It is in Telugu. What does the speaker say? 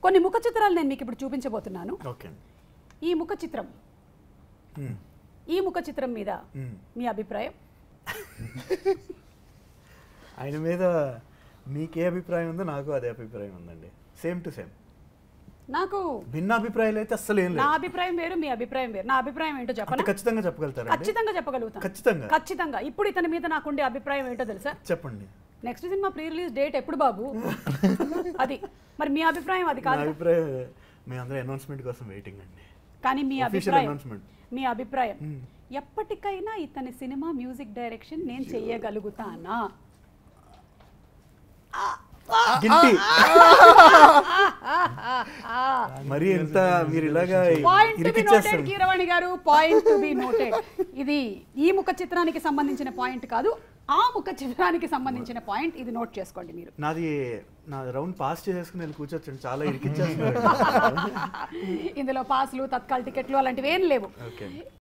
కొన్ని ముఖ చిత్రాలు నేను మీకు ఇప్పుడు చూపించబోతున్నాను ఓకే అండి ఈ ముఖ చిత్రం మ్మ్. ఈ ముఖ చిత్రం మీద మ్మ్. మీ అభిప్రాయం ఆయన మీద మీకే అభిప్రాయం ఉందో నాకు అదే అభిప్రాయం ఉందండి సేమ్ టు సేమ్ నాకు భిన్న అభిప్రాయాలు అయితే అస్సలు ఏం నా లేదు అభిప్రాయం వేరు మీ అభిప్రాయం వేరు నా అభిప్రాయం ఏంటో అంత చెప్పనా ఖచ్చితంగా చెప్పగలుగుతారా ఖచ్చితంగా చెప్పగలుగుతాను ఖచ్చితంగా ఖచ్చితంగా ఇప్పుడు ఇతని మీద నాకుండే అభిప్రాయం ఏంటో తెలుసా చెప్పండి next cinema pre release date ఎప్పుడు బాబు అది మరి మీ అభిప్రాయం అది నా కాదు అభిప్రాయం మీ అందరూ అనౌన్స్మెంట్ కోసం వెయిటింగ్ అండి కానీ మీ Official అభిప్రాయం announcement. మీ అభిప్రాయం ఎప్పటికైనా ఇతని సినిమా మ్యూజిక్ డైరెక్షన్ నేను చెయ్యగలుగుతానా గిల్టీ మరి ఎంత మీరు ఇలాగా పాయింట్ టు బి నోటెడ్ ఇరికిచ్చేస్తారు Keeravani garu point to be noted ఇది ఈ ముఖ చిత్రానికి సంబంధించిన పాయింట్ కాదు ఆ ముఖ చిత్రానికి సంబంధించిన పాయింట్ ఇది నోట్ చేసుకోండి మీరు నాది నా రౌండ్ పాస్ చేసేసుకుని నేను కూర్చోచ్చు చాలా ఇరికిచ్చేస్తున్నారు ఇందులో పాస్లు తత్కాల్ టికెట్లు అలాంటివి ఏం లేవు ఓకే